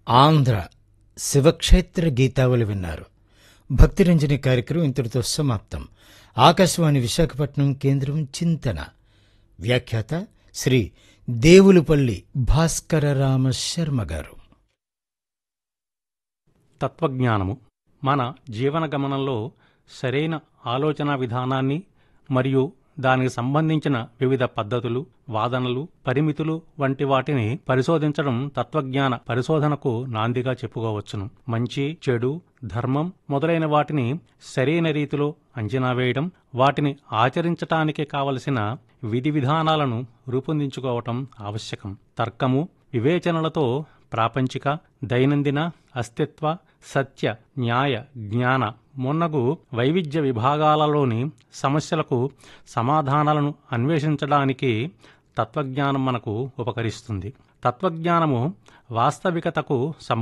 ఆంధ్ర శివక్షేత్ర గీతావళి విన్నారు భక్తిరంజని కార్యక్రమం ఇంతటితో సమాప్తం ఆకాశవాణి విశాఖపట్నం కేంద్రం చింతన వ్యాఖ్యాత శ్రీ దేవులపల్లి భాస్కరరామ శర్మ గారు తత్వజ్ఞానము మన జీవన గమనంలో సరైన ఆలోచన విధానాన్ని మరియు దానికి సంబంధించిన వివిధ పద్ధతులు వాదనలు పరిమితులు వంటి వాటిని పరిశోధించడం తత్వజ్ఞాన పరిశోధనకు నాందిగా చెప్పుకోవచ్చును మంచి చెడు ధర్మం మొదలైన వాటిని సరైన రీతిలో అంచనా వేయడం వాటిని ఆచరించటానికి కావలసిన విధి విధానాలను రూపొందించుకోవటం ఆవశ్యకం తర్కము వివేచనలతో ప్రాపంచిక దైనందిన అస్తిత్వ సత్య న్యాయ జ్ఞాన మొన్నగు వైవిధ్య విభాగాలలోని సమస్యలకు సమాధానాలను అన్వేషించడానికి తత్వజ్ఞానం మనకు ఉపకరిస్తుంది తత్వజ్ఞానము వాస్తవికతకు సం